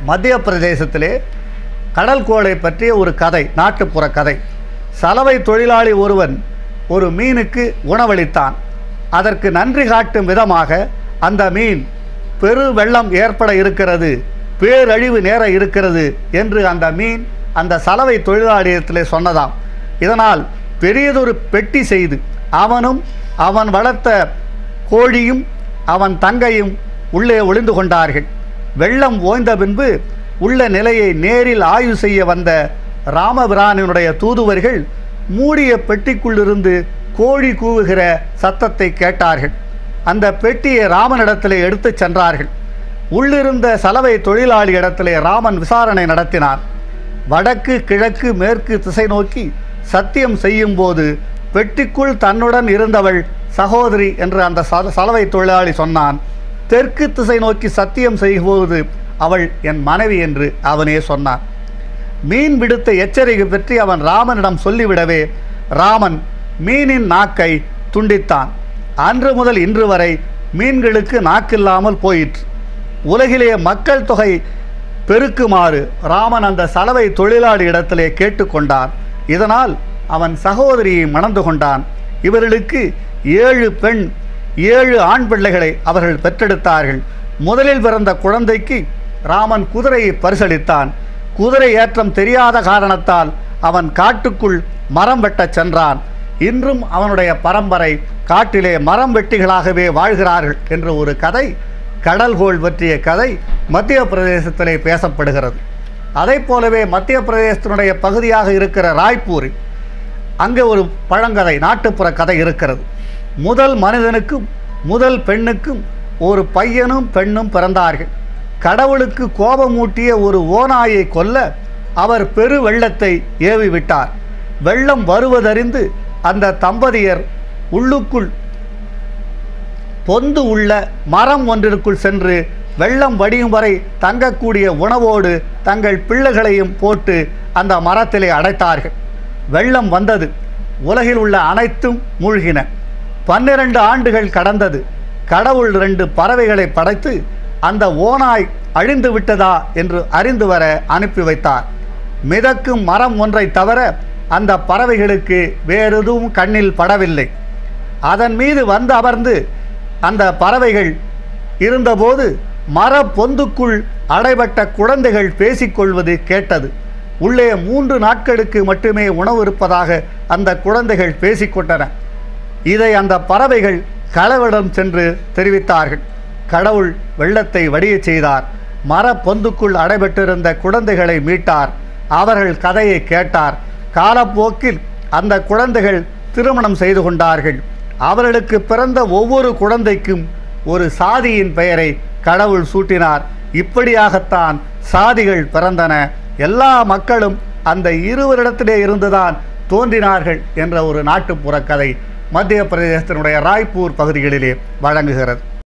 மத்திய பிரதேசத்திலே கடல் கோளை பற்றிய ஒரு கதை நாட்டுப்புற கதை சலவை தொழிலாளி ஒருவன் ஒரு மீனுக்கு உணவளித்தான் அதற்கு நன்றி காட்டும் விதமாக அந்த மீன் பெரு வெள்ளம் ஏற்பட இருக்கிறது பேரழிவு நேர இருக்கிறது என்று அந்த மீன் அந்த சலவை தொழிலாளியத்திலே சொன்னதாம் இதனால் பெரியதொரு பெட்டி செய்து அவனும் அவன் வளர்த்த கோழியும் அவன் தங்கையும் உள்ளே ஒளிந்து கொண்டார்கள் வெள்ளம் ஓய்ந்த பின்பு உள்ள நிலையை நேரில் ஆய்வு செய்ய வந்த ராமபிரானினுடைய தூதுவர்கள் மூடிய பெட்டிக்குள்ளிருந்து கோழி கூவுகிற சத்தத்தை கேட்டார்கள் அந்த பெட்டியை ராமனிடத்திலே எடுத்துச் சென்றார்கள் உள்ளிருந்த சலவை தொழிலாளி இடத்திலே ராமன் விசாரணை நடத்தினார் வடக்கு கிழக்கு மேற்கு திசை நோக்கி சத்தியம் செய்யும்போது பெட்டிக்குள் தன்னுடன் இருந்தவள் சகோதரி என்று அந்த சல- சலவை தொழிலாளி சொன்னான் தெற்கு திசை நோக்கி சத்தியம் செய்யும்போது அவள் என் மனைவி என்று அவனே சொன்னான் மீன் விடுத்த எச்சரிக்கை பற்றி அவன் ராமனிடம் சொல்லிவிடவே ராமன் மீனின் நாக்கை துண்டித்தான் அன்று முதல் இன்று வரை மீன்களுக்கு நாக்கில்லாமல் போயிற்று உலகிலே மக்கள் தொகை பெருக்குமாறு ராமன் அந்த சலவை தொழிலாளி இடத்திலே கேட்டுக்கொண்டான் இதனால் அவன் சகோதரியை மணந்து கொண்டான் இவர்களுக்கு ஏழு பெண் ஏழு ஆண் பிள்ளைகளை அவர்கள் பெற்றெடுத்தார்கள் முதலில் பிறந்த குழந்தைக்கு ராமன் குதிரையை பரிசளித்தான் குதிரை ஏற்றம் தெரியாத காரணத்தால் அவன் காட்டுக்குள் மரம் வெட்டச் சென்றான் இன்றும் அவனுடைய பரம்பரை காட்டிலே மரம் வெட்டிகளாகவே வாழ்கிறார்கள் என்ற ஒரு கதை கடல்கோள் பற்றிய கதை மத்திய பிரதேசத்திலே பேசப்படுகிறது அதைப் போலவே மத்திய பிரதேசத்தினுடைய பகுதியாக இருக்கிற ராய்ப்பூரில் அங்கே ஒரு பழங்கதை நாட்டுப்புற கதை இருக்கிறது முதல் மனிதனுக்கும் முதல் பெண்ணுக்கும் ஒரு பையனும் பெண்ணும் பிறந்தார்கள் கடவுளுக்கு கோபமூட்டிய ஒரு ஓநாயை கொல்ல அவர் பெரு வெள்ளத்தை ஏவி விட்டார் வெள்ளம் வருவதறிந்து அந்த தம்பதியர் உள்ளுக்குள் பொந்து உள்ள மரம் ஒன்றிற்குள் சென்று வெள்ளம் வடியும் வரை தங்கக்கூடிய உணவோடு தங்கள் பிள்ளைகளையும் போட்டு அந்த மரத்திலே அடைத்தார்கள் வெள்ளம் வந்தது உலகில் உள்ள அனைத்தும் மூழ்கின பன்னிரண்டு ஆண்டுகள் கடந்தது கடவுள் ரெண்டு பறவைகளை படைத்து அந்த ஓநாய் அழிந்து விட்டதா என்று அறிந்து வர அனுப்பி வைத்தார் மிதக்கும் மரம் ஒன்றை தவிர அந்த பறவைகளுக்கு வேறெதுவும் கண்ணில் படவில்லை அதன் மீது வந்து அமர்ந்து அந்த பறவைகள் இருந்தபோது மர பொந்துக்குள் அடைபட்ட குழந்தைகள் பேசிக்கொள்வது கேட்டது உள்ளே மூன்று நாட்களுக்கு மட்டுமே உணவு இருப்பதாக அந்த குழந்தைகள் பேசிக்கொண்டன இதை அந்த பறவைகள் களவிடம் சென்று தெரிவித்தார்கள் கடவுள் வெள்ளத்தை வடியச் செய்தார் மர பொந்துக்குள் அடைபட்டிருந்த குழந்தைகளை மீட்டார் அவர்கள் கதையை கேட்டார் காலப்போக்கில் அந்த குழந்தைகள் திருமணம் செய்து கொண்டார்கள் அவர்களுக்கு பிறந்த ஒவ்வொரு குழந்தைக்கும் ஒரு சாதியின் பெயரை கடவுள் சூட்டினார் இப்படியாகத்தான் சாதிகள் பிறந்தன எல்லா மக்களும் அந்த இருவரிடத்திலே இருந்துதான் தோன்றினார்கள் என்ற ஒரு நாட்டுப்புற கதை மத்திய பிரதேசத்தினுடைய ராய்ப்பூர் பகுதிகளிலே வழங்குகிறது